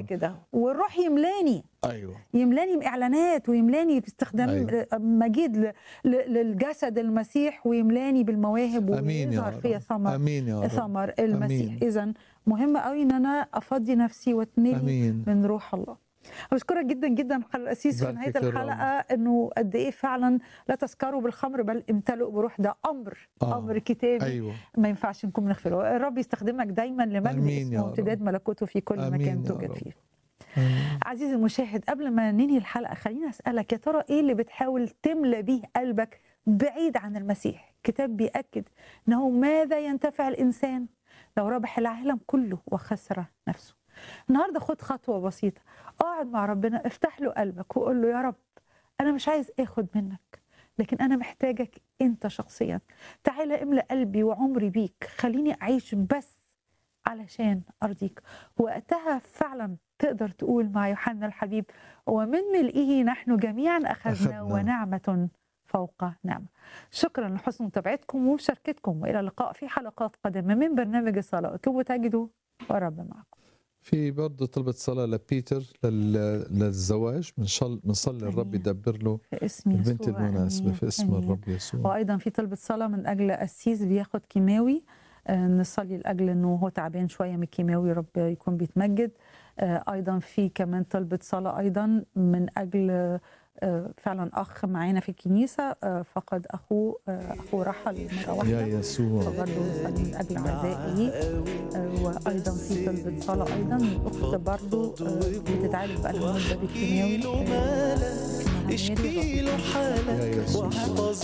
كده والروح يملاني ايوه يملاني باعلانات ويملاني باستخدام أيوة. مجيد ل- ل- للجسد المسيح ويملاني بالمواهب امين يا ويظهر فيا رب ثمر امين يا رب ثمر المسيح أمين. اذا مهم قوي ان انا افضي نفسي واتملي امين من روح الله بشكرك جدا جدا حضرة القسيس في نهايه باركك يا رب. الحلقه انه قد ايه فعلا لا تسكروا بالخمر بل امتلئوا بروح ده امر آه. امر كتابي ايوه ما ينفعش نكون بنغفله الرب يستخدمك دايما لمجد آمين اسمه يا وامتداد رب. ملكوته في كل آمين مكان يا توجد رب. فيه آمين. عزيزي المشاهد قبل ما ننهي الحلقه خليني اسالك يا ترى ايه اللي بتحاول تملى بيه قلبك بعيد عن المسيح كتاب بيأكد انه ماذا ينتفع الانسان لو ربح العالم كله وخسر نفسه النهارده خد خطوه بسيطه اقعد مع ربنا افتح له قلبك وقول له يا رب انا مش عايز اخد منك لكن انا محتاجك انت شخصيا تعالى املأ قلبي وعمري بيك خليني اعيش بس علشان ارضيك وقتها فعلا تقدر تقول مع يوحنا الحبيب ومن ملئه نحن جميعا اخذنا أخذنا. ونعمه فوق نعمه شكرا لحسن متابعتكم ومشاركتكم والى اللقاء في حلقات قادمه من برنامج الصلاه اطلبوا تجدوا والرب معكم في برضه طلبة صلاة لبيتر لل- للزواج بنصلي بنصلي الرب آمين. يدبر له في اسم البنت يسوع المناسبة آمين. في اسم آمين. الرب يسوع وايضا في طلبة صلاة من اجل قسيس بياخد كيماوي آه، نصلي لاجل انه هو تعبان شويه من الكيماوي رب يكون بيتمجد آه، ايضا في كمان طلبة صلاة ايضا من اجل آه، فعلا اخ معانا في الكنيسه آه، فقد اخوه آه، اخوه رحل مره يا واحده يسوع فبرضه نصلي من اجل عزائه آه، وايضا في طلبة صلاة ايضا الاخت برضه آه، بتتعالج بقى لها مده بالكيماوي آه، اسمها ميري. اشكي له حالك يا يسوع واحفظ